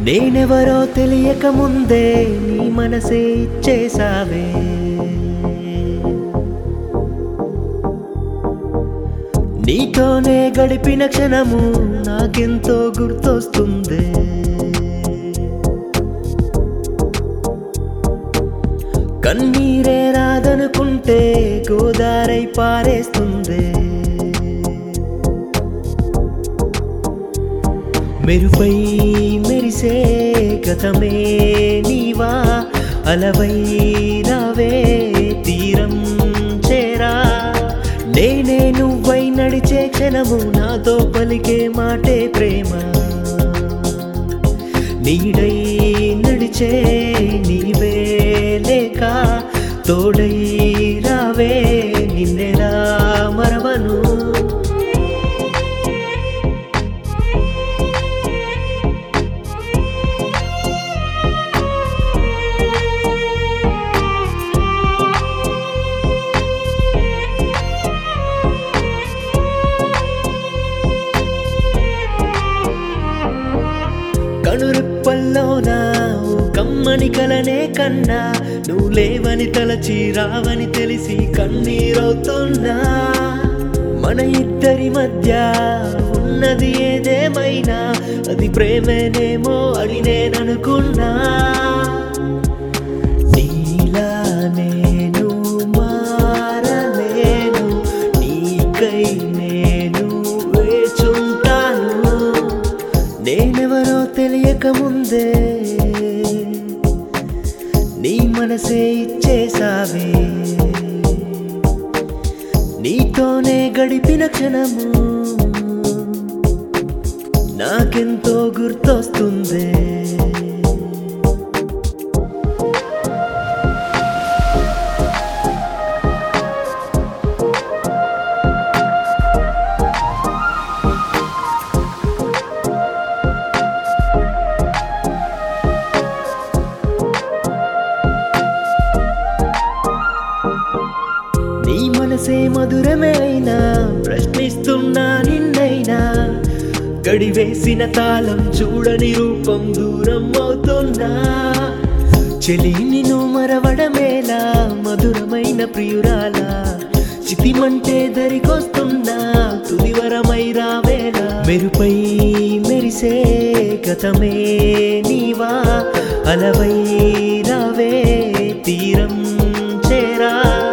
నేనెవరో తెలియక ముందే నీ మనసే ఇచ్చేసావే నీతోనే గడిపిన క్షణము నాకెంతో గుర్తొస్తుంది కన్నీరే రాదనుకుంటే గోదారై పారేస్తుంది మెరుపై మెరిసే గతమే నీవా అలవై రావే తీరం చేరా నేనే నువ్వై నడిచే క్షణము నాతో పలికే మాటే ప్రేమ నీడై నడిచే నీవే లేక తోడై రావే నిన్నెలా మరవను కనురెప్పల్లోన ఓ కమ్మని కలనే కన్నా నువ్వు లేవని తలచి రావని తెలిసి కన్నీరవుతున్నా మన ఇద్దరి మధ్య ఉన్నది ఏదేమైనా అది ప్రేమేనేమో అని నేననుకున్నా నీలా నేను మారలేను నీకై నేను వేచుంటాను నేనెవరో తెలియక ముందే నీ మనసే ఇచ్చేసావే నీతోనే గడిపిన క్షణము నాకెంతో గుర్తొస్తుంది నీ మనసే మధురమే అయినా ప్రశ్నిస్తున్నా నిన్నైనా గడివేసిన తాళం చూడని రూపం దూరం అవుతున్నా చెలి నిన్ను మరవడమేలా మధురమైన ప్రియురాల చితిమంటే దరికొస్తున్నా తుదివరమై రావేలా మెరుపై మెరిసే గతమే నీవా అలవై రావే తీరం చేరా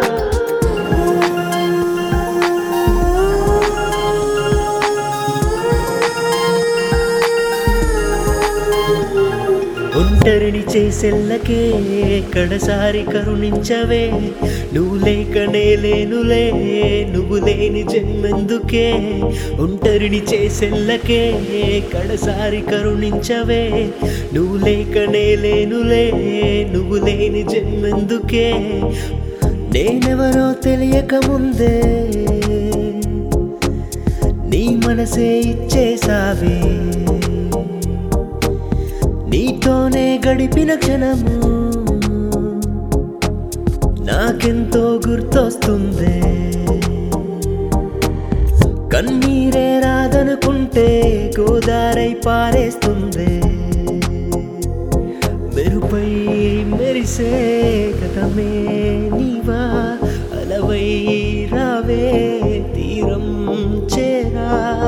ఒంటరిని చేసెల్లకే కడసారి కరుణించవే నువ్వు లేకనే లేనులే నువ్వు లేని జన్మెందుకే ఒంటరిని చేసెల్లకే కడసారి కరుణించవే నువ్వు లేకనే లేనులే నువ్వు లేని జన్మెందుకే నేనెవరో తెలియక ముందే నీ మనసే ఇచ్చేసావే నీతోనే గడిపిన క్షణము నాకెంతో గుర్తొస్తుంది కన్నీరే రాదనుకుంటే గోదారై పారేస్తుంది మెరుపై మెరిసే కథమే నీవా అలవై రావే తీరం చేరా